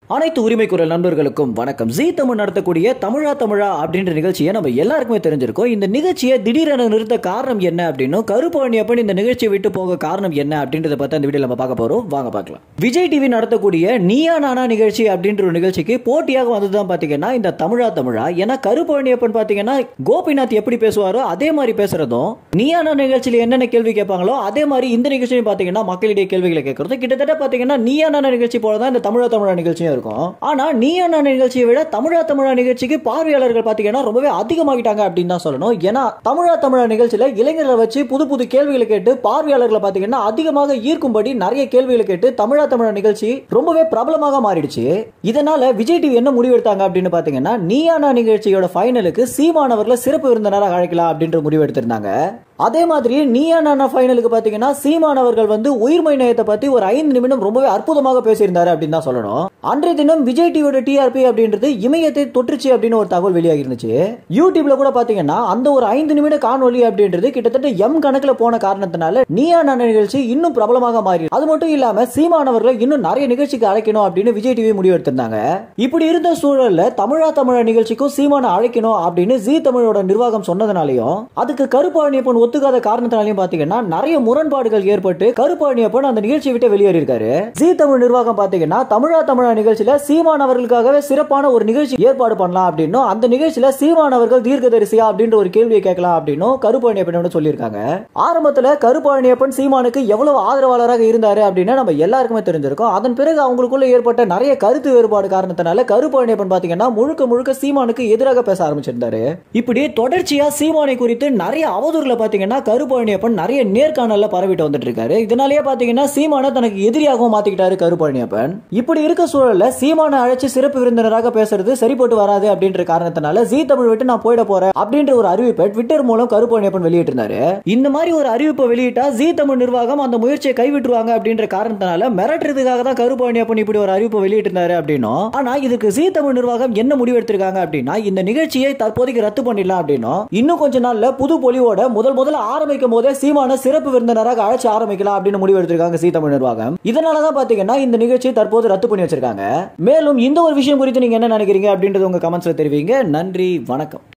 அனைத்து உரிமை குரல் நண்பர்களுக்கும் வணக்கம் ஜீ தமிழ் நடத்தக்கூடிய தமிழா தமிழா அப்படின்ற நிகழ்ச்சியை நம்ம எல்லாருக்குமே தெரிஞ்சிருக்கோம் இந்த நிகழ்ச்சியை திடீரென நிறுத்த காரணம் என்ன அப்படின்னும் கருப்பழனியப்பன் இந்த நிகழ்ச்சியை விட்டு போக காரணம் என்ன அப்படின்றத பத்தி அந்த வீடியோ நம்ம பார்க்க போறோம் வாங்க பார்க்கலாம் விஜய் டிவி நடத்தக்கூடிய நீயா நானா நிகழ்ச்சி அப்படின்ற ஒரு நிகழ்ச்சிக்கு போட்டியாக வந்ததுதான் பாத்தீங்கன்னா இந்த தமிழா தமிழா ஏன்னா கருப்பழனியப்பன் பாத்தீங்கன்னா கோபிநாத் எப்படி பேசுவாரோ அதே மாதிரி பேசுறதும் நீயா நானா நிகழ்ச்சியில என்னென்ன கேள்வி கேட்பாங்களோ அதே மாதிரி இந்த நிகழ்ச்சியும் பாத்தீங்கன்னா மக்களிடையே கேள்விகளை கேட்கறது கிட்டத்தட்ட பாத்தீங்கன்னா நீயா நானா நிகழ்ச்சி போல தான் இந்த தமிழா தமிழா நிகழ்ச்சியும் இருக்கும் ஆனா நீயா நானா நிகழ்ச்சியை விட தமிழா தமிழா நிகழ்ச்சிக்கு பார்வையாளர்கள் பாத்தீங்கன்னா ரொம்பவே அதிகமாகிட்டாங்க அப்படின்னு தான் சொல்லணும் ஏன்னா தமிழா தமிழா நிகழ்ச்சியில இளைஞர்களை வச்சு புது புது கேள்விகளை கேட்டு பார்வையாளர்களை பாத்தீங்கன்னா அதிகமாக ஈர்க்கும்படி நிறைய கேள்விகளை கேட்டு தமிழா தமிழா நிகழ்ச்சி ரொம்பவே பிரபலமாக மாறிடுச்சு இதனால விஜய் டிவி என்ன முடிவெடுத்தாங்க அப்படின்னு பாத்தீங்கன்னா நீயானா நிகழ்ச்சியோட ஃபைனலுக்கு சீமானவர்களை சிறப்பு விருந்தினராக அழைக்கலாம் அப்படின்ற முடிவு எடுத்திருந்தாங்க அதே மாதிரி நீயானா ஃபைனலுக்கு பாத்தீங்கன்னா சீமான் அவர்கள் வந்து உயிர்மை நேயத்தை பத்தி ஒரு ஐந்து நிமிடம் ரொம்பவே அற்புதமாக பேசியிருந்தாரு அப்படின்னு தான் சொல்லணும் அன்றைய தினம் விஜய் டிவியோட டிஆர்பி அப்படின்றது இமயத்தை தொற்றுச்சு அப்படின்னு ஒரு தகவல் வெளியாகி இருந்துச்சு யூடியூப்ல கூட பாத்தீங்கன்னா அந்த ஒரு ஐந்து நிமிட காணொலி அப்படின்றது கிட்டத்தட்ட எம் கணக்குல போன காரணத்தினால நீயானா நிகழ்ச்சி இன்னும் பிரபலமாக மாறி அது மட்டும் இல்லாம சீமான் அவர்களை இன்னும் நிறைய நிகழ்ச்சிக்கு அழைக்கணும் அப்படின்னு விஜய் டிவி முடிவு எடுத்திருந்தாங்க இப்படி இருந்த சூழல்ல தமிழா தமிழா நிகழ்ச்சிக்கும் சீமான அழைக்கணும் அப்படின்னு ஜி தமிழோட நிர்வாகம் சொன்னதுனாலையும் அதுக்கு கருப்பாணியப்பன் ஒத்துக்காத காரணத்தினாலையும் பாத்தீங்கன்னா நிறைய முரண்பாடுகள் ஏற்பட்டு கருப்பாணியப்பன் அந்த நிகழ்ச்சியை விட்டு வெளியேறி இருக்காரு ஜி தமிழ் நிர்வாகம் பாத்தீங்கன்னா தமிழா தமிழா நிகழ்ச்சியில சீமான் அவர்களுக்காகவே சிறப்பான ஒரு நிகழ்ச்சி ஏற்பாடு பண்ணலாம் அப்படின்னும் அந்த நிகழ்ச்சியில சீமான் அவர்கள் தீர்க்கதரிசியா அப்படின்ற ஒரு கேள்வியை கேட்கலாம் அப்படின்னும் கருப்பாணியப்பன் சொல்லியிருக்காங்க ஆரம்பத்துல கருப்பாணியப்பன் சீமானுக்கு எவ்வளவு ஆதரவாளராக இருந்தாரு அப்படின்னு நம்ம எல்லாருக்குமே தெரிஞ்சிருக்கும் அதன் பிறகு அவங்களுக்குள்ள ஏற்பட்ட நிறைய கருத்து வேறுபாடு காரணத்தினால கருப்பாணியப்பன் பாத்தீங்கன்னா முழுக்க முழுக்க சீமானுக்கு எதிராக பேச ஆரம்பிச்சிருந்தாரு இப்படி தொடர்ச்சியா சீமானை குறித்து நிறைய அவதூறுல பாத்தீங்கன்னா கருப்பழனியப்பன் நிறைய நேர்காணல்ல பரவிட்டு வந்துட்டு இருக்காரு இதனாலேயே பாத்தீங்கன்னா சீமான தனக்கு எதிரியாகவும் மாத்திக்கிட்டாரு கருப்பழனியப்பன் இப்படி இருக்க சூழல்ல சீமானை அழைச்சு சிறப்பு விருந்தினராக பேசுறது சரிப்பட்டு வராது அப்படின்ற காரணத்தினால ஜீ தமிழ் விட்டு நான் போயிட போறேன் அப்படின்ற ஒரு அறிவிப்பை ட்விட்டர் மூலம் கருப்பழனியப்பன் வெளியிட்டிருந்தாரு இந்த மாதிரி ஒரு அறிவிப்பை வெளியிட்டா ஜீ தமிழ் நிர்வாகம் அந்த முயற்சியை கைவிட்டுருவாங்க அப்படின்ற காரணத்தினால மிரட்டுறதுக்காக தான் கருப்பழனியப்பன் இப்படி ஒரு அறிவிப்பை வெளியிட்டிருந்தாரு அப்படின்னும் ஆனா இதுக்கு ஜீ தமிழ் நிர்வாகம் என்ன முடிவெடுத்திருக்காங்க அப்படின்னா இந்த நிகழ்ச்சியை தற்போதைக்கு ரத்து பண்ணிடலாம் அப்படின்னும் இன்னும் கொஞ்ச நாள்ல புது பொலிவோட முதல் முதல்ல ஆரம்பிக்கும் போதே சீமான சிறப்பு விருந்தினராக அழைச்சு ஆரம்பிக்கலாம் அப்படின்னு முடிவு எடுத்திருக்காங்க சீ தமிழ் நிர்வாகம் இதனாலதான் பாத்தீங்கன்னா இந்த நிகழ்ச்சியை தற்போது ரத்து பண்ணி வச்சிருக்காங்க மேலும் இந்த ஒரு விஷயம் குறித்து நீங்க என்ன நினைக்கிறீங்க அப்படின்றது உங்க கமெண்ட்ஸ்ல தெரிவிங்க நன்றி வணக்கம்